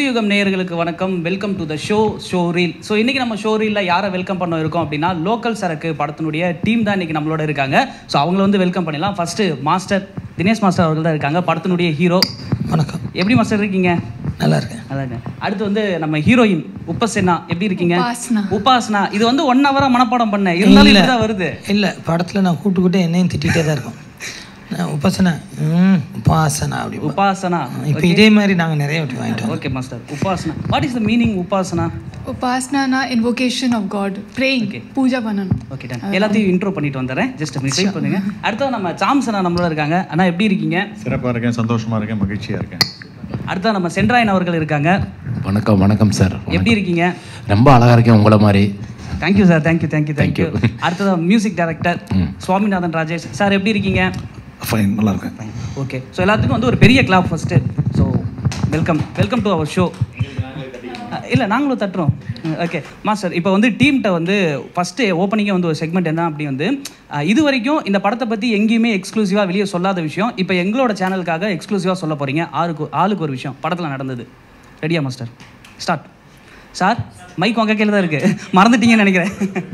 புதுயுகம் நேயர்களுக்கு வணக்கம் welcome to the show show reel so இன்னைக்கு நம்ம ஷோ ரீலில் யாரை வெல்கம் பண்ண இருக்கோம் அப்படின்னா லோக்கல் சரக்கு படத்தினுடைய டீம் தான் இன்னைக்கு நம்மளோட இருக்காங்க ஸோ அவங்கள வந்து வெல்கம் பண்ணிடலாம் ஃபர்ஸ்ட் மாஸ்டர் தினேஷ் மாஸ்டர் அவர்கள் தான் இருக்காங்க படத்தினுடைய ஹீரோ வணக்கம் எப்படி மாஸ்டர் இருக்கீங்க நல்லா இருக்கேன் நல்லா இருக்கேன் அடுத்து வந்து நம்ம ஹீரோயின் உப்பசென்னா எப்படி இருக்கீங்க உபாசனா. உபாசனா இது வந்து ஒன் ஹவரா மனப்பாடம் பண்ணேன் இருந்தாலும் இல்ல. இப்படிதான் வருது இல்லை படத்தில் நான் கூட்டுக்கிட்டே என்னையும் திட்டிகிட்டே தான் இருக்கோம் நான் உபாசனா ம் உபாசனா அப்படி உபாசனா இப்போ இதே மாதிரி நாங்கள் நிறைய வாட்டி வாங்கிட்டோம் okay master Upasana what is the meaning Upasana Upasana invocation of god praying Okay. Puja பண்ணணும் ஓகே டன் எல்லாத்தையும் இன்ட்ரோ பண்ணிட்டு வந்துடுறேன் ஜஸ்ட் வெயிட் பண்ணுங்க அடுத்தது நம்ம சாம்சனா நம்மளோட இருக்காங்க அண்ணா எப்படி இருக்கீங்க சிறப்பாக இருக்கேன் சந்தோஷமாக இருக்கேன் மகிழ்ச்சியாக இருக்கேன் அடுத்தது நம்ம சென்ட்ராயன் அவர்கள் இருக்காங்க வணக்கம் வணக்கம் சார் எப்படி இருக்கீங்க ரொம்ப அழகா இருக்கேன் உங்களை மாதிரி thank you sir thank you thank you thank you அடுத்தது music director Swaminathan Rajesh sir எப்படி இருக்கீங்க ஃபைன் நல்லா இருக்கேன் ஓகே ஸோ எல்லாத்துக்கும் வந்து ஒரு பெரிய clap first so welcome welcome to our show இல்லை நாங்களும் தட்டுறோம் ஓகே மாஸ்டர் இப்போ வந்து டீம்கிட்ட வந்து ஃபஸ்ட்டு ஓப்பனிங்கே வந்து ஒரு செக்மெண்ட் என்ன அப்படி வந்து அஹ், இது வரைக்கும் இந்த படத்தை பற்றி எங்கேயுமே எக்ஸ்க்ளூசிவாக வெளியே சொல்லாத விஷயம் இப்போ எங்களோட சேனலுக்காக எக்ஸ்க்ளூசிவாக சொல்ல போகிறீங்க ஆளுக்கு ஆளுக்கு ஒரு விஷயம் படத்தில் நடந்தது ரெடியா மாஸ்டர் ஸ்டார்ட் சார் மைக் உங்க கையில் தான் இருக்குது மறந்துட்டீங்கன்னு நினைக்கிறேன்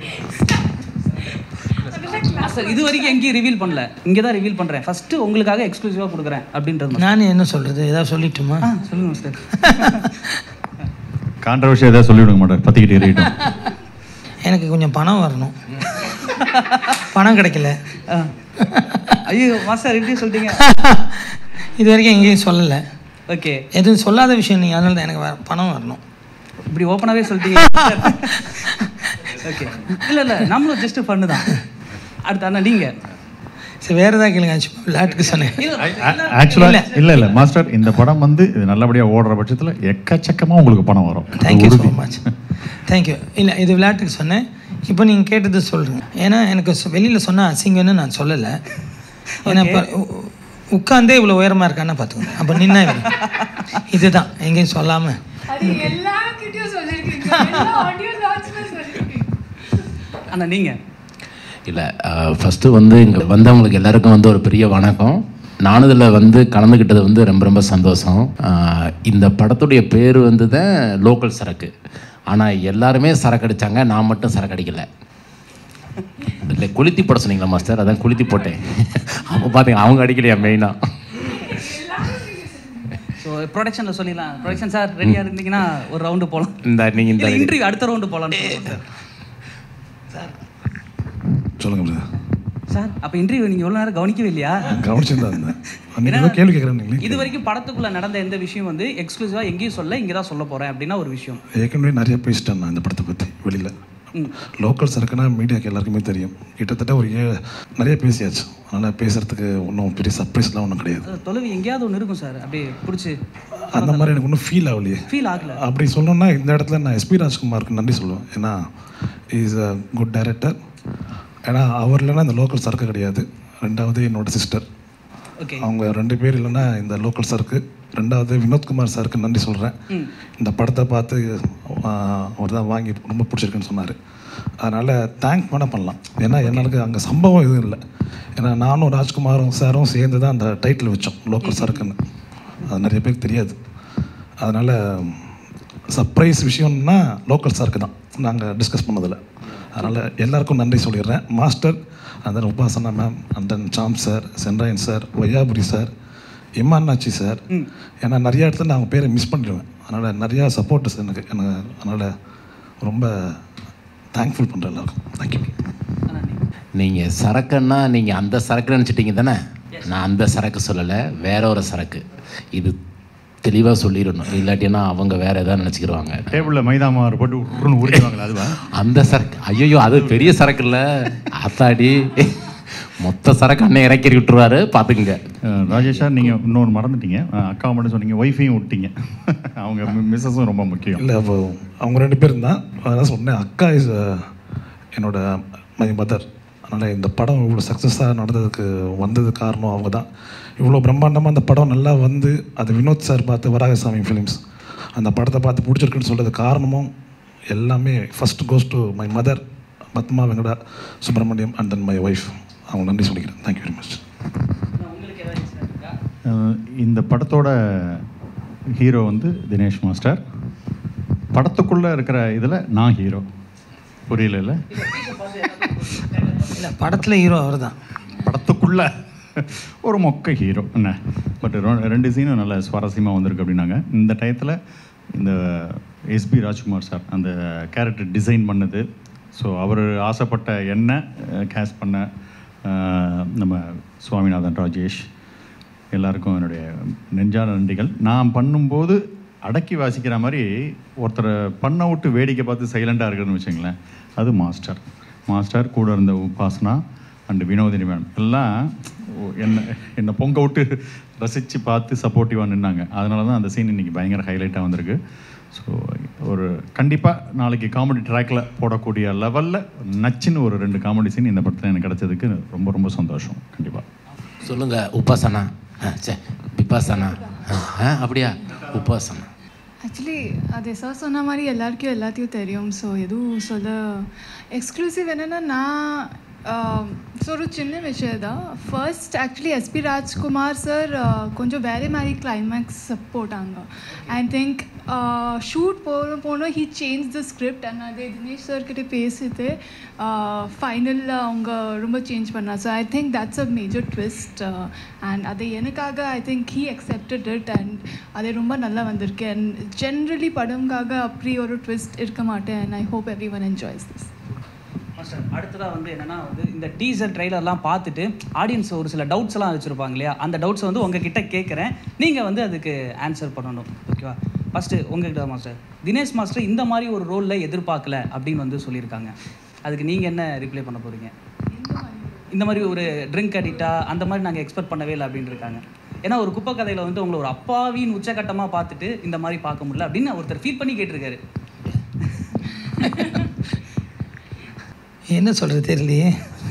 சார் இது வரைக்கும் எங்கேயும் ரிவீல் பண்ணல இங்கே தான் ரிவீல் பண்ணுறேன் ஃபஸ்ட்டு உங்களுக்காக எக்ஸ்க்ளூசிவாக கொடுக்குறேன் அப்படின்றது நான் என்ன சொல்கிறது ஏதாவது சொல்லிட்டுமா ஆ சொல்லுங்க மாஸ்டர் கான்ட்ரவர்ஷி ஏதாவது சொல்லிவிடுங்க மாட்டார் பற்றிக்கிட்டு இருக்கட்டும் எனக்கு கொஞ்சம் பணம் வரணும் பணம் கிடைக்கல ஆ. ஐயோ மாஸ்டர் எப்படி சொல்லிட்டீங்க இது வரைக்கும் எங்கேயும் சொல்லலை ஓகே எதுவும் சொல்லாத விஷயம் நீங்கள் அதனால தான் எனக்கு வ- பணம் வரணும் இப்படி ஓப்பனாகவே சொல்லிட்டீங்க ஓகே இல்லை இல்லை நம்மளும் ஜஸ்ட் ஃபன்னு தான் அடுத்து அண்ணா நீங்கள் சரி வேறு ஏதாவது கேளுங்க சும்மா விளையாட்டுக்கு சொன்னேன் ஆக்சுவலாக இல்லை இல்லை மாஸ்டர் இந்த படம் வந்து இது நல்லபடியாக ஓடுற பட்சத்தில் எக்கச்சக்கமாக உங்களுக்கு பணம் வரும் அது தேங்க்யூ ஸோ உறுதி. மச் தேங்க்யூ இல்லை இது விளையாட்டுக்கு சொன்னேன் இப்போ நீங்கள் கேட்டது சொல்கிறேன் ஏன்னா எனக்கு வெளியில் சொன்னால் அசிங்கம்னு நான் சொல்லலை ஏன்னா இப்போ உட்காந்தே இவ்வளோ உயரமாக இருக்கான்னு பார்த்துக்கோங்க அப்போ நின்னா இப்படி. இதுதான் எங்கேயும் சொல்லாமல் அது எல்லார்கிட்டயும் சொல்லிருக்கீங்க எல்லா ஆடியோ லான்ச்ல சொல்லிருக்கீங்க அண்ணா நீங்கள் இல்லை ஃபஸ்ட்டு வந்து இங்கே வந்தவங்களுக்கு எல்லாருக்கும் வந்து ஒரு பெரிய வணக்கம் நானும் இதில் வந்து கலந்துக்கிட்டது வந்து ரொம்ப ரொம்ப சந்தோஷம் அஹ், இந்த படத்துடைய பேர் வந்து தான் லோக்கல் சரக்கு ஆனால் எல்லாருமே சரக்கு அடித்தாங்க நான் மட்டும் சரக்கு அடிக்கலை இல்லை குளித்தி போட சொன்னீங்களா மாஸ்டர் அதான் குளித்தி போட்டேன் அவங்க பார்த்தீங்க அவங்க அடிக்கலையா மெயினாக ஸோ ப்ரொடக்ஷனில் சொல்லிடலாம் ப்ரொடக்ஷன் சார் ரெடியாக இருந்தீங்கன்னா ஒரு ரவுண்டு போகலாம் இந்த நீங்கள் இந்த இல்லை இன்டர்வியூ அடுத்த ரவுண்டு போகலான்னு சார் சொல்லுங்க பிரதர் சார் அப்போ இன்டர்வியூ நீங்கள் எவ்வளோ நேரம் கவனிக்கவே இல்லையா கவனிச்சுட்டு தான் இருந்தேன் அன்னைக்கு ஏதோ கேள்வி கேட்குறேன் இது வரைக்கும் படத்துக்குள்ள நடந்த எந்த விஷயம் வந்து எக்ஸ்க்ளூசிவா எங்கேயும் சொல்ல இங்கே தான் சொல்ல போறேன் அப்படின்னா ஒரு விஷயம் ஏற்கனவே நிறைய பேசிட்டேன் நான் இந்த படத்தை பற்றி வெளியில் லோக்கல் சரக்குனா மீடியாக்கு எல்லாருக்குமே தெரியும் கிட்டத்தட்ட ஒரு ஏ நிறைய பேசியாச்சு அதனால் பேசுகிறதுக்கு ஒன்றும் பெரிய சர்ப்ரைஸ்லாம் ஒன்றும் கிடையாது அது தொலைவி எங்கேயாவது ஒன்று இருக்கும் சார் அப்படியே பிடிச்சி அந்த மாதிரி எனக்கு ஒன்றும் ஃபீல் ஆகலையே ஃபீல் ஆகல அப்படி சொல்லணும்னா இந்த இடத்துல நான் எஸ்பி ராஜ்குமாருக்கு நன்றி சொல்லுவேன் ஏன்னா இஸ் அ குட் டைரக்டர் ஏன்னா அவர் இல்லைன்னா இந்த லோக்கல் சரக்கு கிடையாது ரெண்டாவது என்னோட சிஸ்டர் ஓகே அவங்க ரெண்டு பேர் இல்லைன்னா இந்த லோக்கல் சாருக்கு ரெண்டாவது வினோத்குமார் சாருக்கு நன்றி சொல்கிறேன் இந்த படத்தை பார்த்து அவர் தான் வாங்கி ரொம்ப பிடிச்சிருக்குன்னு சொன்னார் அதனால் தேங்க் பண்ண பண்ணலாம் ஏன்னா எனக்கு அங்கே சம்பவம் எதுவும் இல்லை ஏன்னா நானும் ராஜ்குமாரும் சாரும் சேர்ந்து தான் அந்த டைட்டில் வச்சோம் லோக்கல் சாருக்குன்னு அது நிறைய பேருக்கு தெரியாது அதனால் சர்ப்ரைஸ் விஷயம்னா லோக்கல் சாருக்கு தான் நாங்கள் டிஸ்கஸ் பண்ணதில்ல அதனால் எல்லாருக்கும் நன்றி சொல்லிடுறேன் master and then Upasana ma'am and then Sam sir Senrayan sir Vaiyapuri sir Imman Annachi sir ஏன்னா நிறைய இடத்துல நான் அவங்க பேரை மிஸ் பண்ணிடுவேன் அதனால் நிறையா சப்போர்ட்டஸ் எனக்கு எனக்கு அதனால் ரொம்ப தேங்க்ஃபுல் பண்ணுறேன் எல்லாருக்கும் தேங்க்யூ நீங்கள் சரக்குன்னா நீங்கள் அந்த சரக்கு நினச்சிட்டீங்க தானே நான் அந்த சரக்கு சொல்லலை வேற ஒரு சரக்கு இது தெளிவாக சொல்லிடணும் இல்லாட்டினா அவங்க வேற ஏதாவது நினச்சிக்கிடுவாங்க டேபிளில் மைதா மாவு போட்டு உருன்னு உருட்டுவாங்களா அதுவா அந்த சரக்கு ஐயோ அது பெரிய சரக்கு இல்லை ஆத்தாடி மொத்த சரக்கு அண்ணன் இறக்கி விட்டுருவாரு பார்த்துக்குங்க அஹ், ராஜேஷ் சார் நீங்கள் இன்னொன்று மறந்துட்டீங்க அஹ், அக்காவை மட்டும் சொன்னீங்க ஒய்ஃபையும் விட்டீங்க அவங்க மிஸ்ஸஸும் ரொம்ப முக்கியம் இல்லை அப்போ அவங்க ரெண்டு பேரும் தான் அதான் சொன்னேன் அக்கா இஸ் என்னோட மை மதர் அதனால் இந்த படம் இவ்வளோ சக்ஸஸாக நடந்ததுக்கு வந்தது காரணம் அவங்க தான் இவ்வளோ பிரம்மாண்டமாக அந்த படம் நல்லா வந்து அது வினோத் சார் பார்த்து வராகசாமி ஃபிலிம்ஸ் அந்த படத்தை பார்த்து பிடிச்சிருக்குன்னு சொல்றது காரணமும் எல்லாமே first goes to my mother Padma Venkata Subramaniam and then my wife அவங்க நன்றி சொல்லிக்கிறேன் தேங்க்யூ வெரி மச் அஹ், இந்த படத்தோட ஹீரோ வந்து தினேஷ் மாஸ்டர் படத்துக்குள்ளே இருக்கிற இதில் நான் ஹீரோ புரியல இல்லை படத்தில் ஹீரோ அவர் தான் படத்துக்குள்ள ஒரு மொக்க ஹீரோ என்ன பட் ரெண்டு சீனும் நல்ல சுவாரஸ்யமாக வந்திருக்கு அப்படின்னாங்க இந்த டயத்தில் இந்த எஸ்பி ராஜ்குமார் சார் அந்த கேரக்டர் டிசைன் பண்ணது ஸோ அவர் ஆசைப்பட்ட என்ன கேஸ் பண்ண அஹ், நம்ம சுவாமிநாதன் ராஜேஷ் எல்லாருக்கும் என்னுடைய நெஞ்சான நன்றிகள் நான் பண்ணும்போது அடக்கி வாசிக்கிற மாதிரி ஒருத்தரை பண்ண விட்டு வேடிக்கை பார்த்து சைலண்டாக இருக்குன்னு வச்சுங்களேன் அது மாஸ்டர் மாஸ்டர் கூட இருந்த உபாசனா அண்டு வினோதினி மேம் எல்லாம் ஓ- என்னை என்னை பொங்க விட்டு ரசித்து பார்த்து சப்போர்ட்டிவாக நின்னாங்க அதனால தான் அந்த சீன் இன்னைக்கு பயங்கர ஹைலைட்டாக வந்திருக்கு ஸோ ஒரு கண்டிப்பாக நாளைக்கு காமெடி ட்ராக்கில் போடக்கூடிய லெவலில் நச்சுன்னு ஒரு ரெண்டு காமெடி சீன் இந்த படத்தில் எனக்கு கிடைச்சதுக்கு ரொம்ப ரொம்ப சந்தோஷம் கண்டிப்பாக சொல்லுங்க உபாசனா ஆ, சே விபாசனா ஆ, ஆ, அப்படியா உபாசனா ஆக்சுவலி அது சார் சொன்ன மாதிரி எல்லாருக்கும் எல்லாத்தையும் தெரியும் ஸோ எதுவும் சொல்ல எக்ஸ்க்ளூசிவ் என்னென்னா நான் ஸோ ஒரு சின்ன விஷயம் தான் first actually SP Rajkumar sir கொஞ்சம் வேறு மாதிரி கிளைமேக்ஸ் போட்டாங்க ஐ திங்க் ஷூட் போன போனோம் he change the script and அதே தினேஷ் சார் கிட்ட பேசிட்டு ஃபைனலில் அவங்க ரொம்ப சேஞ்ச் பண்ணா so I think that's a major twist and அது எனக்காக I think he accepted it and அது ரொம்ப நல்லா வந்திருக்கு அண்ட் ஜென்ரலி படம்காக அப்படி ஒரு ட்விஸ்ட் இருக்க மாட்டேன் and I hope everyone enjoys this master அடுத்ததாக வந்து என்னன்னா வந்து இந்த டீசர் ட்ரைலர்லாம் பார்த்துட்டு ஆடியன்ஸ் ஒரு சில டவுட்ஸ் எல்லாம் வச்சுருப்பாங்க இல்லையா அந்த டவுட்ஸ் வந்து உங்ககிட்ட கேட்குறேன் நீங்கள் வந்து அதுக்கு ஆன்சர் பண்ணணும் ஓகேவா ஃபஸ்ட்டு உங்ககிட்ட மாஸ்டர் தினேஷ் மாஸ்டர் இந்த மாதிரி ஒரு ரோலில் எதிர்பார்க்கல அப்படின்னு வந்து சொல்லியிருக்காங்க அதுக்கு நீங்கள் என்ன ரிப்ளை பண்ண போகிறீங்க இந்த மாதிரி ஒரு ட்ரிங்க் அடிக்டா அந்த மாதிரி நாங்கள் எக்ஸ்பெக்ட் பண்ணவே இல்லை அப்படின்னு இருக்காங்க ஏன்னா ஒரு குப்பை கதையில் வந்து உங்களை ஒரு அப்பாவின் உச்சகட்டமாக பார்த்துட்டு இந்த மாதிரி பார்க்க முடியல அப்படின்னு ஒருத்தர் ஃபீல் பண்ணி கேட்டிருக்காரு என்ன சொல்கிறது தெரியலையே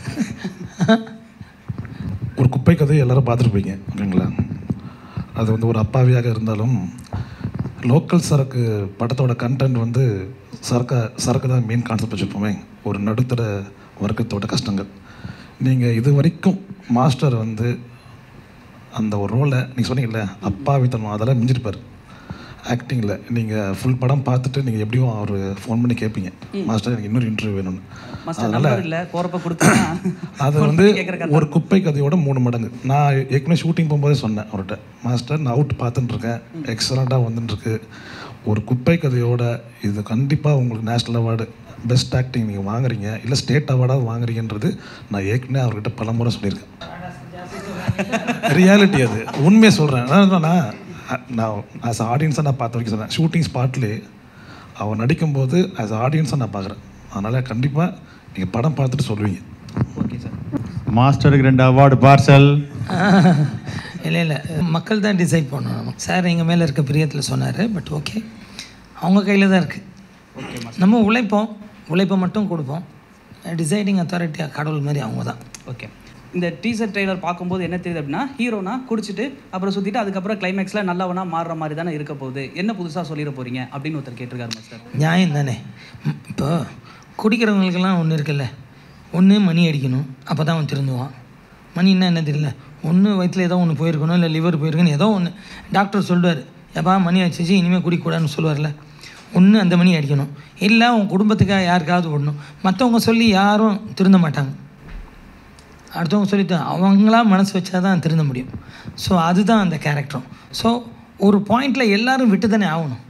ஒரு குப்பை கதையை எல்லாரும் பார்த்துருப்பீங்க ஓகேங்களா அது வந்து ஒரு அப்பாவியாக இருந்தாலும் லோக்கல் சரக்கு படத்தோட கண்டென்ட் வந்து சரக்க சரக்கு தான் மெயின் கான்செப்ட் வச்சுருப்போமே ஒரு நடுத்தர வர்க்கத்தோட கஷ்டங்கள் நீங்கள் இது வரைக்கும் மாஸ்டர் வந்து அந்த ஒரு ரோலை நீங்கள் சொன்னீங்கல்ல அப்பாவித்தனம் அதெல்லாம் மிஞ்சிருப்பார் ஆக்டிங்கில் நீங்கள் ஃபுல் படம் பார்த்துட்டு நீங்கள் எப்படியும் அவர் ஃபோன் பண்ணி கேட்பீங்க மாஸ்டர் எனக்கு இன்னொரு இன்டர்வியூ வேணும்னு மாஸ்டர் நம்பர் இல்லை போகிறப்ப கொடுத்தா அது வந்து ஒரு குப்பை கதையோட மூணு மடங்கு நான் ஏற்கனவே ஷூட்டிங் போகும்போதே சொன்னேன் அவர்கிட்ட மாஸ்டர் நான் அவுட் பார்த்துட்டு இருக்கேன் எக்ஸலண்ட்டாக வந்துட்டு இருக்கு ஒரு குப்பை கதையோட இது கண்டிப்பாக உங்களுக்கு நேஷ்னல் அவார்டு பெஸ்ட் ஆக்டிங் நீங்கள் வாங்குறீங்க இல்லை ஸ்டேட் அவார்டாக வாங்குறீங்கன்றது நான் ஏற்கனவே அவர்கிட்ட பல முறை சொல்லியிருக்கேன் ரியாலிட்டி அது உண்மையை சொல்கிறேன் நான் நான் ஆஸ் ஆடியன்ஸாக நான் பார்த்த வரைக்கும் சொன்னேன் ஷூட்டிங் ஸ்பாட்லேயே அவர் நடிக்கும்போது ஆஸ் ஆடியன்ஸாக நான் பார்க்குறேன் அதனால் கண்டிப்பாக நீங்கள் படம் பார்த்துட்டு சொல்லுவீங்க ஓகே சார் மாஸ்டருக்கு ரெண்டு அவார்டு பார்சல் இல்லை இல்லை மக்கள் தான் டிசைட் பண்ணணும் சார் எங்கள் மேலே இருக்க பிரியத்தில் சொன்னார் பட் ஓகே அவங்க கையில் தான் இருக்குது நம்ம உழைப்போம் உழைப்பை மட்டும் கொடுப்போம் டிசைடிங் அத்தாரிட்டி கடவுள் மாதிரி அவங்க தான் ஓகே இந்த டீசர் ட்ரெய்லர் பார்க்கும்போது என்ன தெரியுது அப்படின்னா ஹீரோனா குடிச்சிட்டு அப்புறம் சுற்றிட்டு அதுக்கப்புறம் கிளைமேக்ஸில் நல்லவனா மாறுற மாதிரி தானே இருக்க போகுது என்ன புதுசாக சொல்லிட போறீங்க அப்படின்னு ஒருத்தர் கேட்டிருக்காரு மாஸ்டர் நியாயம் தானே ம், இப்போ குடிக்கிறவங்களுக்கெல்லாம் ஒன்று இருக்குல்ல ஒன்று மணி அடிக்கணும் அப்போ தான் அவன் திருந்துவான் மணின்னா என்ன தெரியல ஒன்று வயிற்றில் ஏதோ ஒன்று போயிருக்கணும் இல்லை லிவர் போயிருக்கணும் ஏதோ ஒன்று டாக்டர் சொல்லுவார் எப்பா மணி அடிச்சிச்சு இனிமேல் குடிக்கூடாதுன்னு சொல்லுவார்ல ஒன்று அந்த மணி அடிக்கணும் இல்லை உன் குடும்பத்துக்காக யாருக்காவது விடணும் மற்றவங்க சொல்லி யாரும் திருந்த மாட்டாங்க அடுத்தவங்க சொல்லிட்டு அவங்களா மனசு வச்சா தான் திருந்த முடியும் ஸோ அதுதான் அந்த கேரக்டரும் ஸோ ஒரு பாயிண்டில் எல்லாரும் விட்டு தானே ஆகணும்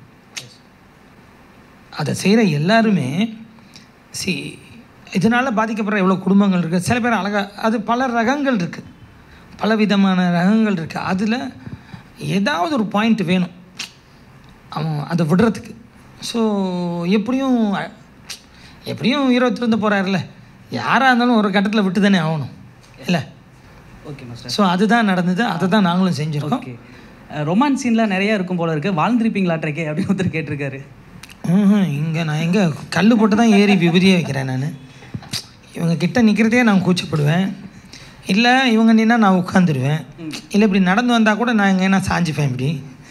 அதை செய்கிற எல்லாருமே சி இதனால் பாதிக்கப்படுற எவ்வளோ குடும்பங்கள் இருக்குது சில பேர் அழகாக அது பல ரகங்கள் இருக்குது பல விதமான ரகங்கள் இருக்குது அதில் ஏதாவது ஒரு பாயிண்ட் வேணும் அவன் அதை விடுறதுக்கு ஸோ எப்படியும் அ- எப்படியும் ஹீரோ திறந்து போகிறாருல யாராக இருந்தாலும் ஒரு கட்டத்தில் விட்டு தானே ஆகணும் இல்லை ஓகே மாஸ்டர் ஸோ அதுதான் நடந்தது அதை தான் நாங்களும் செஞ்சுருக்கோம் ஓகே ரொமான்ஸ் சீன்லாம் நிறைய இருக்கும் போல இருக்கு வாழ்ந்திருப்பீங்களாட்ருக்கே அப்படின்னு ஒருத்தர் கேட்டிருக்காரு இங்கே நான் எங்கே கல் போட்டு தான் ஏறி விபதியே வைக்கிறேன் நான் இவங்க கிட்ட நிற்கிறதே நான் கூச்சப்படுவேன் இல்லை இவங்க நின்னா நான் உட்காந்துருவேன் இல்லை இப்படி நடந்து வந்தால் கூட நான் எங்கே நான் சாஞ்சிப்பேன் இப்படி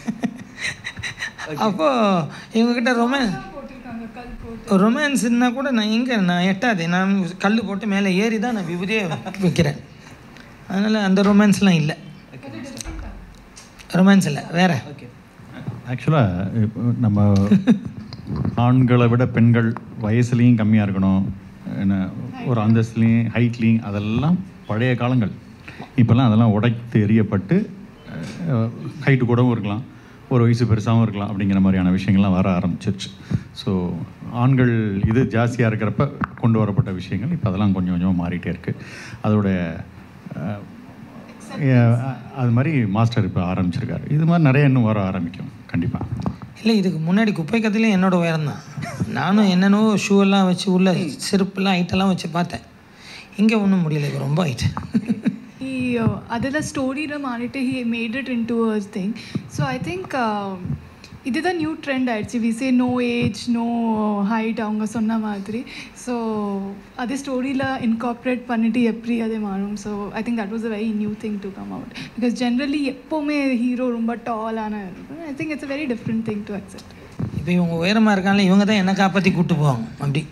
அப்போது இவங்ககிட்ட ரொமான் போட்டிருக்காங்க கல் போட்டு ரொமான்ஸ்னா கூட நான் எங்கே நான் எட்டாது நான் கல் போட்டு மேலே ஏறி தான் நான் விபதியே வைக்கிறேன் அதனால் அந்த ரொமான்ஸ்லாம் இல்லை ரொமான்ஸ் இல்லை வேற ஓகே ஆக்சுவலாக நம்ம ஆண்களை விட பெண்கள் வயசுலேயும் கம்மியாக இருக்கணும் என்ன ஒரு அந்தஸ்துலேயும் ஹைட்லேயும் அதெல்லாம் பழைய காலங்கள் இப்போல்லாம் அதெல்லாம் உடைத்து எறியப்பட்டு ஹைட்டு கூடவும் இருக்கலாம் ஒரு வயசு பெருசாகவும் இருக்கலாம் அப்படிங்கிற மாதிரியான விஷயங்கள்லாம் வர ஆரம்பிச்சிருச்சு ஸோ ஆண்கள் இது ஜாஸ்தியாக இருக்கிறப்ப கொண்டு வரப்பட்ட விஷயங்கள் இப்போ அதெல்லாம் கொஞ்சம் கொஞ்சமாக மாறிட்டே இருக்குது அதோட அஹ், அஹ், அது மாதிரி மாஸ்டர் இப்போ ஆரம்பிச்சிருக்காரு இது மாதிரி நிறைய இன்னும் வர ஆரம்பிக்கும் கண்டிப்பாக இல்லை இதுக்கு முன்னாடி குப்பை கத்திலே என்னோட உயரம் தான் நானும் என்னென்னவோ ஷூ எல்லாம் வச்சு உள்ள செருப்புலாம் ஹைட்டெல்லாம் வச்சு பார்த்தேன் இங்கே ஒன்றும் முடியல இது ரொம்ப ஹைட் he uh, ಅದೆಲ್ಲ ಸ್ಟೋರಿನ ಮಾಡಿಟ್ಟು he made it into a thing so I think இதுதான் நியூ ட்ரெண்ட் ஆயிடுச்சு we say no age no height அவங்க சொன்ன மாதிரி ஸோ அதே ஸ்டோரியில் இன்கார்ப்ரேட் பண்ணிட்டு எப்படி அதே மாறும் so I think that was a very new thing to come out because generally எப்போவுமே ஹீரோ ரொம்ப டாலான இருக்கும் I think it's a very different thing to accept இப்போ இவங்க உயரமாக இருக்காங்களே இவங்க தான் என்னை காப்பாற்றி கூப்பிட்டு போவாங்க அப்படி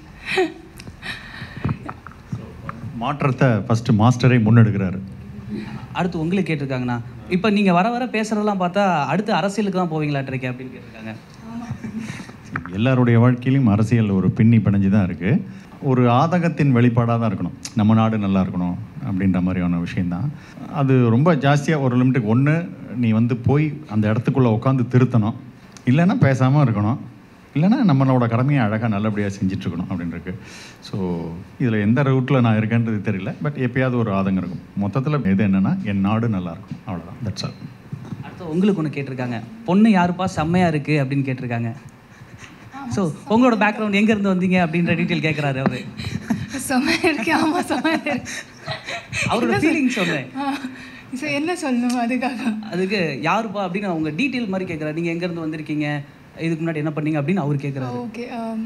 மாற்றத்தை ஃபஸ்ட்டு மாஸ்டரே முன்னெடுக்கிறாரு அடுத்து உங்களுக்கு கேட்டிருக்காங்கண்ணா இப்போ நீங்கள் வர வர பேசுகிறதெல்லாம் பார்த்தா அடுத்து அரசியலுக்கு தான் போவீங்களாட்டிருக்கே அப்படின்னு கேட்டிருக்காங்க எல்லாருடைய வாழ்க்கையிலும் அரசியல் ஒரு பின்னி பிணைஞ்சு தான் இருக்குது ஒரு ஆதங்கத்தின் வெளிப்பாடாக தான் இருக்கணும் நம்ம நாடு நல்லா இருக்கணும் அப்படின்ற மாதிரியான விஷயந்தான் அது ரொம்ப ஜாஸ்தியாக ஒரு லிமிட்டுக்கு ஒன்று நீ வந்து போய் அந்த இடத்துக்குள்ளே உட்காந்து திருத்தணும் இல்லைன்னா பேசாமல் இருக்கணும் இல்லைன்னா நம்மளோட கடமையை அழகாக நல்லபடியாக செஞ்சிட்ருக்கணும் அப்படின்ருக்கு ஸோ இதில் எந்த ரூட்டில் நான் இருக்கேன்றது தெரியல பட் எப்பயாவது ஒரு ஆதங்கம் இருக்கும் மொத்தத்தில் எது என்னென்னா என் நாடு நல்லா இருக்கும் அவ்வளோதான் தட்ஸ் ஆல் அடுத்து உங்களுக்கு ஒன்று கேட்டிருக்காங்க பொண்ணு யாருப்பா செம்மையாக இருக்குது அப்படின்னு கேட்டிருக்காங்க ஸோ உங்களோட பேக்ரவுண்ட் எங்கேருந்து வந்தீங்க அப்படின்ற டீட்டெயில் கேட்குறாரு அவர் செமையாக இருக்கு ஆமாம் செமையாக இருக்கு அவரோட ஃபீலிங் சொன்னேன் ஸோ என்ன சொல்லணும் அதுக்காக அதுக்கு யாருப்பா அப்படின்னு அவங்க டீட்டெயில் மாதிரி கேட்குறாரு நீங்கள் எங்கேருந்து வந்திருக்கீங்க இதுக்கு முன்னாடி என்ன பண்ணீங்க அப்படின்னு அவர் கேட்குறாரு ஓகே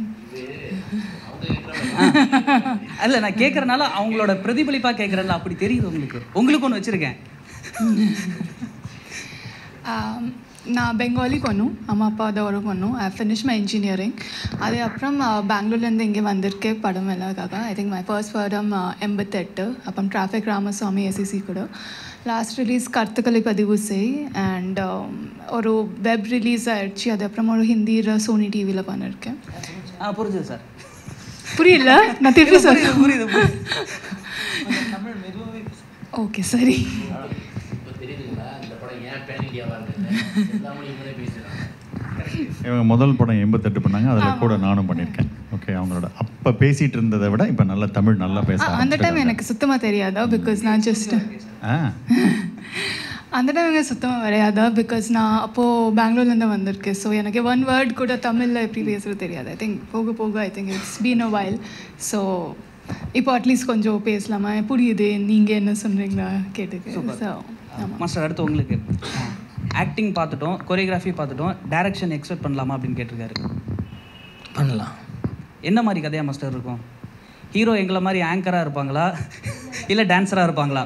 அல்ல நான் கேட்குறனால அவங்களோட பிரதிபலிப்பாக கேட்குறேன்ல அப்படி தெரியுது உங்களுக்கு உங்களுக்கு ஒன்று வச்சுருக்கேன் நான் பெங்காலி பொண்ணு அம்மா அப்பா ஒரு பொண்ணு ஐ ஃபினிஷ் மை இன்ஜினியரிங் அது அப்புறம் பெங்களூர்லேருந்து இங்கே வந்திருக்கேன் படம் எல்லாக்காக ஐ திங்க் மை ஃபர்ஸ்ட் படம் எண்பத்தெட்டு அப்புறம் டிராஃபிக் ராமசுவாமி எஸ்இசி கூட லாஸ்ட் ரிலீஸ் கருத்துக்களை பதிவு செய் அண்ட் ஒரு வெப் ரிலீஸ் ஆயிடுச்சு அது அப்புறம் ஒரு ஹிந்தியில் சோனி டிவியில் பண்ணியிருக்கேன் ஆ புரிஞ்சுது சார் புரியல நான் திருப்பி சொல்றேன் புரியுது புரியுது ஓகே சரி இவங்க முதல் படம் எண்பத்தெட்டு பண்ணாங்க அதில் கூட நானும் பண்ணியிருக்கேன் ஓகே அவங்களோட அப்போ பேசிகிட்டு இருந்ததை விட இப்போ நல்ல தமிழ் நல்லா பேச ஆ, அந்த டைம் எனக்கு சுத்தமாக தெரியாதா பிகாஸ் நான் ஜஸ்ட் ஆ அந்த டைம் எனக்கு சுத்தமாக வரையாதா பிகாஸ் நான் அப்போது பெங்களூர்லேருந்து வந்திருக்கேன் ஸோ எனக்கு ஒன் வேர்ட் கூட தமிழில் எப்படி பேசுகிறது தெரியாது ஐ திங்க் போக போக I think it's been a while so இப்போ அட்லீஸ்ட் கொஞ்சம் பேசலாமா புரியுது நீங்கள் என்ன சொல்கிறீங்களா கேட்டுக்கு ஸோ ஆமாம் மாஸ்டர் அடுத்து உங்களுக்கு ஆக்டிங் பார்த்துட்டோம் கொரியோகிராஃபி பார்த்துட்டோம் டைரக்ஷன் எக்ஸ்பெக்ட் பண்ணலாமா அப்படின்னு கேட்டிருக்காரு பண்ணலாம் என்ன மாதிரி கதையா மாஸ்டர் இருக்கும் ஹீரோ எங்களை மாதிரி ஆங்கராக இருப்பாங்களா இல்லை டான்ஸராக இருப்பாங்களா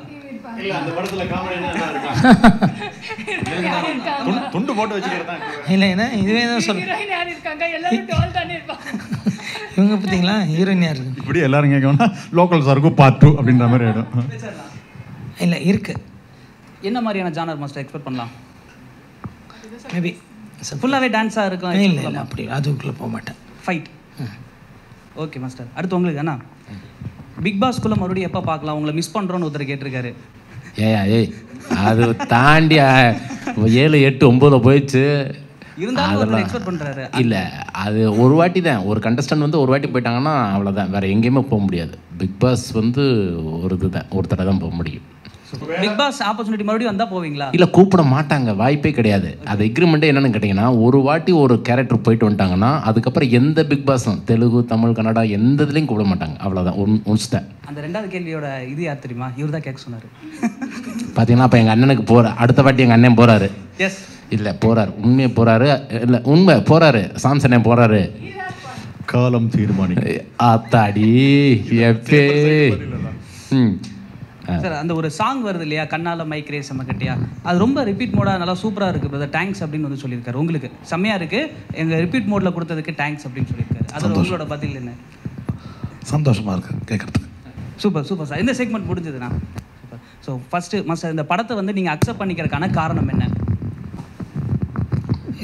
துண்டு- துண்டு போட்டு வச்சுக்கிறது தான் இல்லை ஏன்னா இதுவே தான் சொல்ல ஹீரோயின் யார் இருக்காங்க எல்லாரும் டால் தானே இருப்பாங்க இவங்க பார்த்தீங்களா ஹீரோயின் யார் இருக்கு இப்படி எல்லாரும் கேட்கணும்னா லோக்கல் சாருக்கும் பார்ட் டூ அப்படின்ற மாதிரி ஆகிடும் இல்லை இருக்கு என்ன மாதிரியான ஜானர் மாஸ்டர் எக்ஸ்பெக்ட் பண்ணலாம் மேபி ஃபுல்லாகவே டான்ஸாக இருக்கும் இல்லை இல்லை அப்படி அதுக்குள்ளே போக மாட்டேன் ஃபைட் ஓகே மாஸ்டர் அடுத்து உங்களுக்கு அண்ணா பிக் பாஸ்க்குள்ளே மறுபடியும் எப்போ பார்க்கலாம் உங்களை மிஸ் பண்ணுறோன்னு ஒருத்தர் கேட்டிருக்காரு ஏயா ஏய் அது தாண்டி ஆ, ஏழு எட்டு ஒம்பதுல போயிடுச்சு இருந்தாலும் ஒருத்தர் எக்ஸ்பெக்ட் பண்ணுறாரு இல்லை அது ஒரு வாட்டி தான் ஒரு கண்டஸ்டன்ட் வந்து ஒரு வாட்டி போயிட்டாங்கன்னா அவ்வளோதான் வேறு எங்கேயுமே போக முடியாது பிக் பாஸ் வந்து ஒரு இதுதான் ஒரு தடவை தான் போக முடியும் பிக் பாஸ் ஆப்பர்ச்சுனிட்டி மறுபடியும் வந்தால் போவீங்களா இல்லை கூப்பிட மாட்டாங்க வாய்ப்பே கிடையாது அது எக்ரிமெண்ட்டே என்னன்னு கேட்டிங்கன்னா ஒரு வாட்டி ஒரு கேரக்டர் போயிட்டு வந்துட்டாங்கன்னா அதுக்கப்புறம் எந்த பிக் பாஸும் தெலுங்கு தமிழ் கன்னடா எந்த இதுலேயும் கூப்பிட மாட்டாங்க அவ்வளோதான் ஒன் ஒன்ஸ் தான் அந்த ரெண்டாவது கேள்வியோட இது யார் தெரியுமா இவர் தான் கேட்க சொன்னார் பார்த்தீங்கன்னா அப்போ எங்கள் அண்ணனுக்கு போகிற அடுத்த வாட்டி எங்கள் அண்ணன் போகிறாரு எஸ் இல்லை போகிறாரு உண்மையை போகிறாரு இல்லை உண்மை போகிறாரு சாம்சனே போகிறாரு காலம் தீர்மானிக்கும் ஆத்தாடி எப்பே ம் சார் அந்த ஒரு சாங் வருது இல்லையா கண்ணால மைக் ரேஸ் கட்டியா அது ரொம்ப ரிப்பீட் மோடா நல்லா சூப்பராக இருக்குது பிரதர் தேங்க்ஸ் அப்படின்னு வந்து சொல்லியிருக்காரு உங்களுக்கு செம்மையாக இருக்கு எங்கள் ரிப்பீட் மோடில் கொடுத்ததுக்கு தேங்க்ஸ் அப்படின்னு சொல்லியிருக்காரு அதோட உங்களோட பதில் என்ன சந்தோஷமாக இருக்குது கேட்குறதுக்கு சூப்பர் சூப்பர் சார் இந்த செக்மெண்ட் முடிஞ்சதுண்ணா சூப்பர் ஸோ ஃபஸ்ட்டு மாஸ்டர் இந்த படத்தை வந்து நீங்கள் அக்செப்ட் பண்ணிக்கிறதுக்கான காரணம் என்ன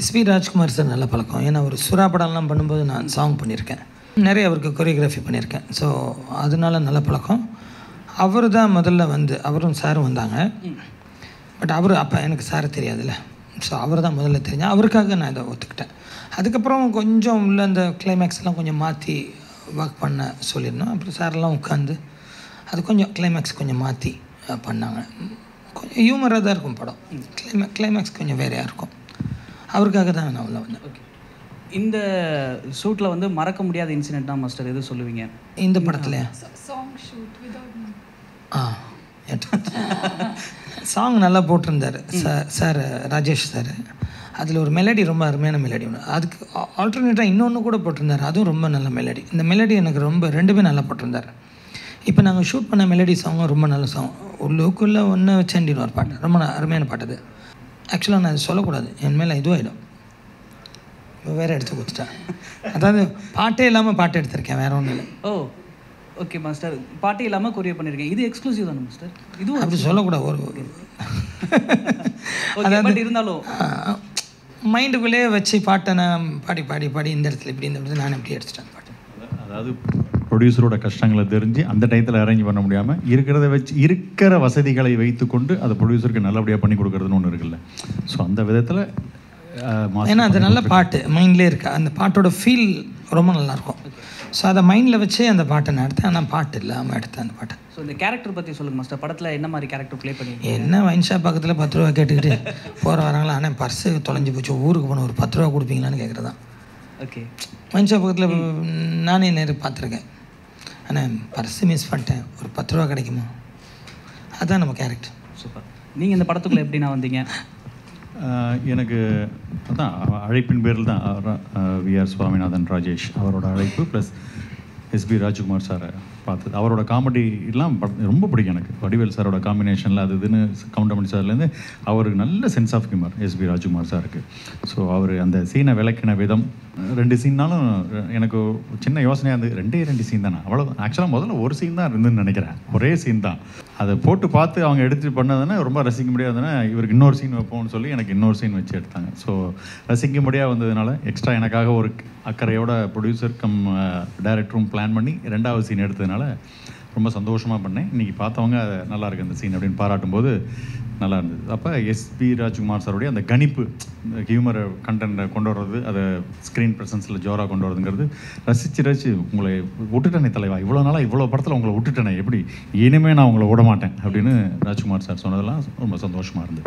எஸ்பி ராஜ்குமார் சார் நல்ல பழக்கம் ஏன்னா ஒரு சுறா படம்லாம் பண்ணும்போது நான் சாங் பண்ணியிருக்கேன் நிறைய அவருக்கு கொரியோகிராஃபி பண்ணியிருக்கேன் ஸோ அதனால நல்ல பழக்கம் அவர் தான் முதல்ல வந்து அவரும் சாரும் வந்தாங்க பட் அவர் அப்போ எனக்கு சாரை தெரியாதுல்ல ஸோ அவர் தான் முதல்ல தெரிஞ்சா அவருக்காக நான் இதை ஒத்துக்கிட்டேன் அதுக்கப்புறம் கொஞ்சம் உள்ள அந்த கிளைமேக்ஸ்லாம் கொஞ்சம் மாற்றி ஒர்க் பண்ண சொல்லியிருந்தோம் அப்புறம் சாரெல்லாம் உட்காந்து அது கொஞ்சம் கிளைமேக்ஸ் கொஞ்சம் மாற்றி பண்ணாங்க கொஞ்சம் ஹியூமராக தான் இருக்கும் படம் கிளைமே கிளைமேக்ஸ் கொஞ்சம் வேறையாக இருக்கும் அவருக்காக தான் நான் உள்ள வந்தேன் ஓகே இந்த ஷூட்டில் வந்து மறக்க முடியாத இன்சிடென்ட்னா மாஸ்டர் எது சொல்லுவீங்க இந்த படத்துலையா song shoot without a song நல்லா போட்டிருந்தார் சார் சார் ராஜேஷ் சார் அதில் ஒரு மெலடி ரொம்ப அருமையான மெலடி ஒன்று அதுக்கு ஆல்டர்னேட்டாக இன்னொன்று கூட போட்டிருந்தார் அதுவும் ரொம்ப நல்ல மெலடி இந்த மெலடி எனக்கு ரொம்ப ரெண்டுமே நல்லா போட்டிருந்தார் இப்போ நாங்கள் ஷூட் பண்ண மெலடி சாங்கும் ரொம்ப நல்ல சாங் ஒரு லோக்குள்ள ஒன்று வச்சேண்டின்னு ஒரு பாட்டு ரொம்ப ந- அருமையான பாட்டு அது ஆக்சுவலாக நான் அது சொல்லக்கூடாது என் மேலே இதுவாகிடும் இப்போ வேறு எடுத்து கொடுத்துட்டேன் அதாவது பாட்டே இல்லாமல் பாட்டு எடுத்திருக்கேன் வேற ஒன்றும் இல்லை ஓ ஓகே மாஸ்டர் பாட்டி இல்லாமல் கொரியர் பண்ணியிருக்கேன் இது எக்ஸ்க்ளூசிவ் தானே மாஸ்டர் இதுவும் அப்படி சொல்லக்கூடாது ஒரு ஓகே பட் இருந்தாலும் மைண்டுக்குள்ளேயே வச்சு பாட்டை நான் பாடி பாடி பாடி இந்த இடத்துல இப்படி இந்த இடத்துல நான் இப்படி எடுத்துட்டேன் பாட்டு அதாவது ப்ரொடியூசரோட கஷ்டங்களை தெரிஞ்சு அந்த டயத்தில் அரேஞ்ச் பண்ண முடியாமல் இருக்கிறத வச்சு இருக்கிற வசதிகளை வைத்துக்கொண்டு அதை ப்ரொடியூசருக்கு நல்லபடியாக பண்ணி கொடுக்கறதுன்னு ஒன்று இருக்குல்ல ஸோ அந்த விதத்தில் ஏன்னா அது நல்ல பாட்டு மைண்ட்லேயே இருக்கு அந்த பாட்டோட ஃபீல் ரொம்ப நல்லாயிருக்கும் ஸோ அதை மைண்டில் வச்சே அந்த பாட்டை நான் எடுத்தேன் ஆனால் பாட்டு இல்லாமல் எடுத்தேன் அந்த பாட்டை ஸோ இந்த கேரக்டர் பற்றி சொல்லுங்க மாஸ்டர் படத்தில் என்ன மாதிரி கேரக்டர் ப்ளே பண்ணியிருக்கீங்க என்ன வைன் ஷாப் பக்கத்தில் பத்து ரூபா கேட்டுக்கிட்டு போகிற வராங்களா ஆனால் பர்ஸு தொலைஞ்சு போச்சு ஊருக்கு போன ஒரு பத்து ரூபா கொடுப்பீங்களான்னு கேட்குறது தான் ஓகே வைன் ஷாப் பக்கத்தில் நானே நேரில் பார்த்துருக்கேன் ஆனால் பர்ஸு மிஸ் பண்ணிட்டேன் ஒரு பத்து ரூபா கிடைக்குமா அதுதான் நம்ம கேரக்டர் சூப்பர் நீங்கள் இந்த படத்துக்குள்ளே எப்படி நான் வந்தீங்க ஆஹ் எனக்கு அதான் அ- அழைப்பின் பேரில் தான் வி ஆர் சுவாமிநாதன் ராஜேஷ் அவரோட அழைப்பு ப்ளஸ் எஸ்பி ராஜ்குமார் சாரை பார்த்தது அவரோட காமெடி எல்லாம் பட- ரொம்ப பிடிக்கும் எனக்கு வடிவேல் சாரோட காம்பினேஷனில் அது இதுன்னு கவுண்டமணி சார்லேருந்து அவருக்கு நல்ல sense of humour SP Rajkumar சாருக்கு ஸோ அவர் அந்த சீனை விளக்கின விதம் ரெண்டு சீன்னாலும் எனக்கு ஒரு சின்ன யோசனையாக இருந்தது ரெண்டே ரெண்டு சீன் தானே அவ்வளோ ஆக்சுவலாக முதல்ல ஒரு சீன் தான் இருந்துன்னு நினைக்கிறேன் ஒரே சீன் தான் அதை போட்டு பார்த்து அவங்க எடுத்துட்டு பண்ணதுன்னா ரொம்ப ரசிக்க முடியாதுன்னா இவருக்கு இன்னொரு சீன் வைப்போம்னு சொல்லி எனக்கு இன்னொரு சீன் வச்சு எடுத்தாங்க ஸோ ரசிக்க முடியாது வந்ததுனால எக்ஸ்ட்ரா எனக்காக ஒரு அக்கறையோட ப்ரொடியூசர் கம் டைரக்டரும் பிளான் பண்ணி ரெண்டாவது சீன் எடுத்ததுனால ரொம்ப சந்தோஷமாக பண்ணேன் இன்றைக்கி பார்த்தவங்க அது நல்லா இருக்கு அந்த சீன் அப்படின்னு பாராட்டும்போது நல்லா இருந்தது அப்போ எஸ்பி ராஜ்குமார் சாருடைய அந்த கணிப்பு ஹியூமர் கண்டென்ட்டை கொண்டு வர்றது அதை ஸ்க்ரீன் ப்ரெசன்ஸில் ஜோராக கொண்டு வரதுங்கிறது ரசித்து ரசித்து உங்களை விட்டுட்டேனே தலைவா இவ்வளோ நாளாக இவ்வளோ படத்தில் உங்களை விட்டுட்டேனே எப்படி இனிமேல் நான் உங்களை விட மாட்டேன் அப்படின்னு ராஜ்குமார் சார் சொன்னதெல்லாம் ரொம்ப சந்தோஷமாக இருந்தது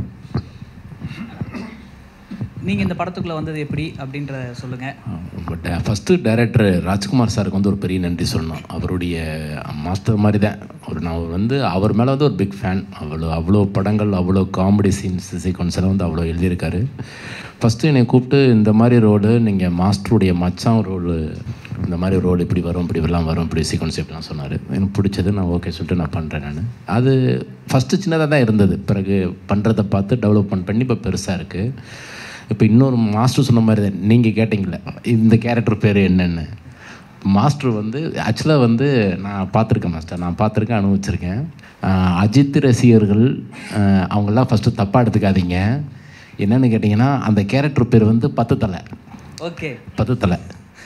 நீங்கள் இந்த படத்துக்குள்ளே வந்தது எப்படி அப்படின்றத சொல்லுங்கள் பட் ஃபஸ்ட்டு டைரக்டர் ராஜ்குமார் சாருக்கு வந்து ஒரு பெரிய நன்றி சொல்லணும் அவருடைய மாஸ்டர் மாதிரி தான் ஒரு நான் அவர் வந்து அவர் மேலே வந்து ஒரு பிக் ஃபேன் அவ்வளோ அவ்வளோ படங்கள் அவ்வளோ காமெடி சீன்ஸ் சீக்வன்ஸ் எல்லாம் வந்து அவ்வளோ எழுதியிருக்காரு ஃபஸ்ட்டு என்னை கூப்பிட்டு இந்த மாதிரி ரோடு நீங்கள் மாஸ்டருடைய மச்சான் ரோடு இந்த மாதிரி ரோடு இப்படி வரும் இப்படி எல்லாம் வரும் இப்படி சீக்வன்ஸ் இப்படிலாம் சொன்னார் எனக்கு பிடிச்சது நான் ஓகே சொல்லிட்டு நான் பண்ணுறேன் நான் அது ஃபஸ்ட்டு சின்னதாக தான் இருந்தது பிறகு பண்ணுறதை பார்த்து டெவலப்மெண்ட் பண்ணி இப்போ பெருசாக இருக்குது இப்போ இன்னொரு மாஸ்டர் சொன்ன மாதிரி தான் நீங்கள் கேட்டிங்களே இந்த கேரக்டர் பேர் என்னென்னு மாஸ்டர் வந்து ஆக்சுவலாக வந்து நான் பார்த்துருக்கேன் மாஸ்டர் நான் பார்த்துருக்கேன் அனுபவிச்சிருக்கேன் ஆஹ் அஜித் ரசிகர்கள் ஆஹ் அவங்கெல்லாம் ஃபஸ்ட்டு தப்பாக எடுத்துக்காதீங்க என்னன்னு கேட்டிங்கன்னா அந்த கேரக்டர் பேர் வந்து பத்து தலை ஓகே பத்து தலை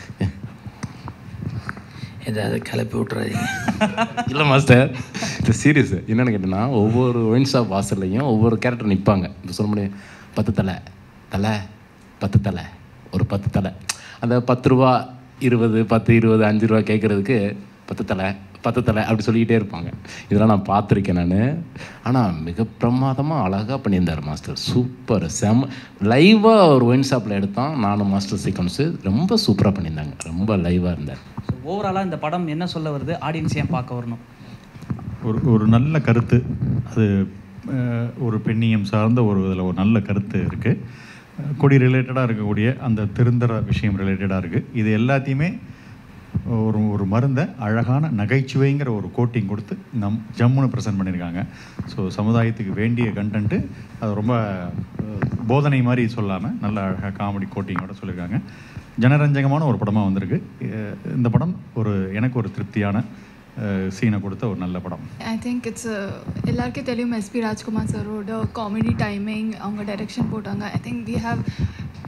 ஏதாவது கிளப்பி விட்றாதீங்க இல்லை மாஸ்டர் இது சீரியஸ் என்னென்னு கேட்டிங்கன்னா ஒவ்வொரு ஒயின் ஷாப் வாசல்லையும் ஒவ்வொரு கேரக்டர் நிற்பாங்க இப்போ சொல்ல முடியும் பத்து தலை தலை பத்து தலை ஒரு பத்து தலை அந்த பத்து ரூபா இருபது பத்து இருபது அஞ்சு ரூபா கேட்குறதுக்கு பத்து தலை பத்து தலை அப்படி சொல்லிக்கிட்டே இருப்பாங்க இதெல்லாம் நான் பார்த்துருக்கேன் நான் ஆனால் மிக பிரமாதமாக அழகாக பண்ணியிருந்தார் மாஸ்டர் சூப்பர் செம லைவாக ஒரு ஒயின் ஷாப்பில் எடுத்தான் நானும் மாஸ்டர் சீக்வன்ஸு ரொம்ப சூப்பராக பண்ணியிருந்தாங்க ரொம்ப லைவாக இருந்தார் ஸோ ஓவராலாக இந்த படம் என்ன சொல்ல வருது ஆடியன்ஸ் ஏன் பார்க்க வரணும் ஒரு ஒரு நல்ல கருத்து அது அஹ், ஒரு பெண்ணியம் சார்ந்த ஒரு இதில் ஒரு நல்ல கருத்து இருக்குது கொடி ரிலேட்டடாக இருக்கக்கூடிய அந்த திருந்தர விஷயம் ரிலேட்டடாக இருக்குது இது எல்லாத்தையுமே ஒரு ஒரு மருந்தை அழகான நகைச்சுவைங்கிற ஒரு கோட்டிங் கொடுத்து நம் ஜம்முன்னு ப்ரெசென்ட் பண்ணியிருக்காங்க ஸோ சமுதாயத்துக்கு வேண்டிய கண்டென்ட்டு அது ரொம்ப அஹ், போதனை மாதிரி சொல்லாமல் நல்ல அழகாக காமெடி கோட்டிங்கோட சொல்லியிருக்காங்க ஜனரஞ்சகமான ஒரு படமாக வந்திருக்கு அஹ், இந்த படம் ஒரு எனக்கு ஒரு திருப்தியான சீனை கொடுத்த ஒரு நல்ல படம் ஐ திங்க் இட்ஸ் எல்லாருக்கும் தெரியும் எஸ்பி ராஜ்குமார் சரோட காமெடி டைமிங் அவங்க டைரக்ஷன் போட்டாங்க I think we have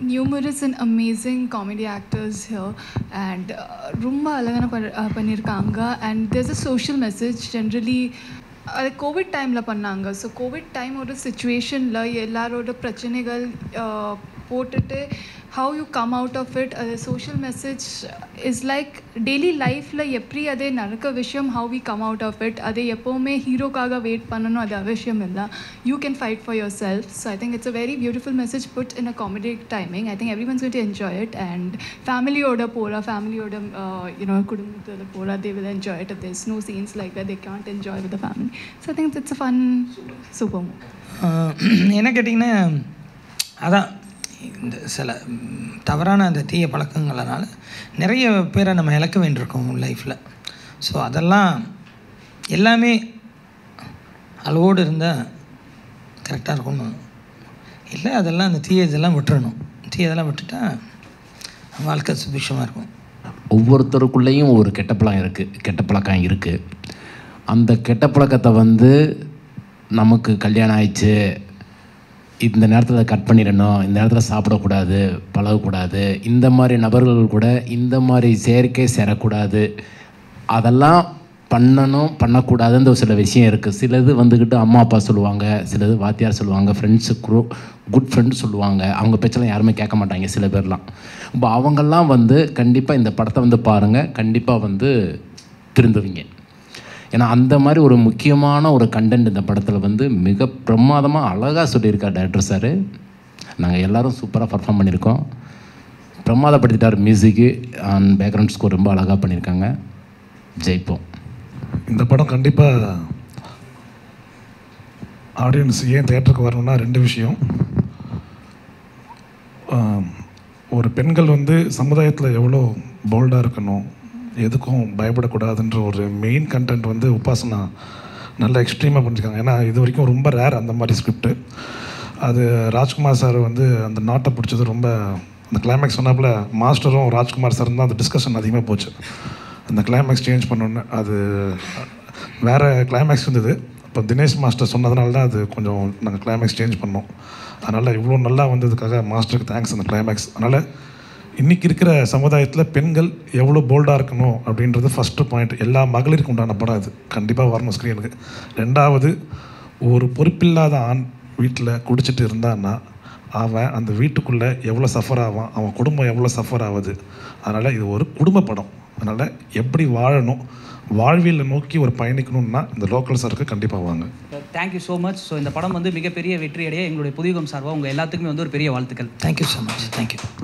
numerous and amazing comedy actors here and uh, ரொம்ப அழகான ப- uh, பண்ணியிருக்காங்க and there's a social message generally அது கோவிட் டைமில் பண்ணாங்க ஸோ கோவிட் டைம் ஒரு சுச்சுவேஷனில் எல்லாரோட பிரச்சனைகள் uh, போட்டுட்டு how you come out of it அது social message is like daily லைஃப்பில் எப்படி அதே நடக்க விஷயம் how we come out of it அது எப்போவுமே ஹீரோக்காக வெயிட் பண்ணணும் அது அவசியம் இல்லை you can fight for yourself so I think it's a very beautiful message put in a comedy timing I think everyone's to enjoy it and ஃபேமிலியோட போகிறா ஃபேமிலியோட யூனோ குடும்பத்தில் போகிறா they will enjoy it there's no scenes like that they can't enjoy with family so I think it's a fun super movie ah என்ன கேட்டிங்கன்னா அதான் இந்த சில ம், தவறான அந்த தீய பழக்கங்களால் நிறைய பேரை நம்ம இழக்க வேண்டியிருக்கோம் லைஃப்பில் ஸோ அதெல்லாம் எல்லாமே அளவோடு இருந்தால் கரெக்டாக இருக்கும்னு இல்லை அதெல்லாம் அந்த தீய இதெல்லாம் விட்டுறணும் தீயதெல்லாம் விட்டுட்டா வாழ்க்கை சுபிஷமாக இருக்கும் ஒவ்வொருத்தருக்குள்ளேயும் ஒரு கெட்ட பழக்கம் இருக்குது கெட்ட பழக்கம் இருக்குது அந்த கெட்ட பழக்கத்தை வந்து நமக்கு கல்யாணம் ஆயிடுச்சு இந்த நேரத்தில் கட் பண்ணிடணும் இந்த நேரத்தில் சாப்பிடக்கூடாது பழகக்கூடாது இந்த மாதிரி நபர்கள் கூட இந்த மாதிரி செயற்கை சேரக்கூடாது அதெல்லாம் பண்ணணும் பண்ணக்கூடாதுன்ற ஒரு சில விஷயம் இருக்குது சிலது வந்துக்கிட்டு அம்மா அப்பா சொல்லுவாங்க சிலது வாத்தியார் சொல்லுவாங்க ஃப்ரெண்ட்ஸு குரூ குட் ஃப்ரெண்டு சொல்லுவாங்க அவங்க பேச்செல்லாம் யாருமே கேட்க மாட்டாங்க சில பேர்லாம் இப்போ அவங்கெல்லாம் வந்து கண்டிப்பாக இந்த படத்தை வந்து பாருங்கள் கண்டிப்பாக வந்து திருந்துவீங்க ஏன்னா அந்த மாதிரி ஒரு முக்கியமான ஒரு கண்டென்ட் இந்த படத்தில் வந்து மிக பிரமாதமாக அழகாக சொல்லியிருக்கார் டேரக்டர் சார் நாங்கள் எல்லாரும் சூப்பராக பர்ஃபார்ம் பண்ணியிருக்கோம் பிரமாதப்படுத்திட்டார் மியூசிக்கு அண்ட் பேக்ரவுண்ட் ஸ்கோர் ரொம்ப அழகாக பண்ணியிருக்காங்க ஜெயிப்போம் இந்த படம் கண்டிப்பாக ஆடியன்ஸ் ஏன் தேட்டருக்கு வரணும்னா ரெண்டு விஷயம் ஆம், ஒரு பெண்கள் வந்து சமுதாயத்தில் எவ்வளோ போல்டாக இருக்கணும் எதுக்கும் பயப்படக்கூடாதுன்ற ஒரு மெயின் கண்டென்ட் வந்து உபாசனா நல்ல எக்ஸ்ட்ரீமாக பண்ணிருக்காங்க ஏன்னா இது வரைக்கும் ரொம்ப ரேர் அந்த மாதிரி ஸ்கிரிப்ட் அது ராஜ்குமார் சார் வந்து அந்த நாட்டை பிடிச்சது ரொம்ப அந்த கிளைமேக்ஸ் சொன்னாப்புல மாஸ்டரும் ராஜ்குமார் சார் தான் அந்த டிஸ்கஷன் அதிகமாக போச்சு அந்த கிளைமேக்ஸ் சேஞ்ச் பண்ணோன்னு அது வேறு கிளைமேக்ஸ் இருந்தது அப்போ தினேஷ் மாஸ்டர் சொன்னதுனால தான் அது கொஞ்சம் நாங்கள் கிளைமேக்ஸ் சேஞ்ச் பண்ணோம் அதனால் இவ்வளோ நல்லா வந்ததுக்காக மாஸ்டருக்கு தேங்க்ஸ் அந்த கிளைமேக்ஸ் அதனால் இன்றைக்கி இருக்கிற சமுதாயத்தில் பெண்கள் எவ்வளோ போல்டாக இருக்கணும் அப்படின்றது ஃபஸ்ட்டு பாயிண்ட் எல்லா மகளிருக்கும் உண்டான படம் இது கண்டிப்பாக வரணும் ஸ்க்ரீனுக்கு ரெண்டாவது ஒரு பொறுப்பில்லாத ஆண் வீட்டில் குடிச்சிட்டு இருந்தான்னா அவன் அந்த வீட்டுக்குள்ளே எவ்வளோ சஃபர் ஆவான் அவன் குடும்பம் எவ்வளோ சஃபர் ஆகுது அதனால் இது ஒரு குடும்ப படம் அதனால் எப்படி வாழணும் வாழ்வியலை நோக்கி ஒரு பயணிக்கணும்னா இந்த லோக்கல் சருக்கு கண்டிப்பாக வாங்க தேங்க்யூ ஸோ மச் ஸோ இந்த படம் வந்து மிகப்பெரிய வெற்றியடைய எங்களுடைய புதியகம் சார்பாக உங்கள் எல்லாத்துக்குமே வந்து ஒரு பெரிய வாழ்த்துக்கள் தேங்க்யூ ஸோ மச் தேங்க்யூ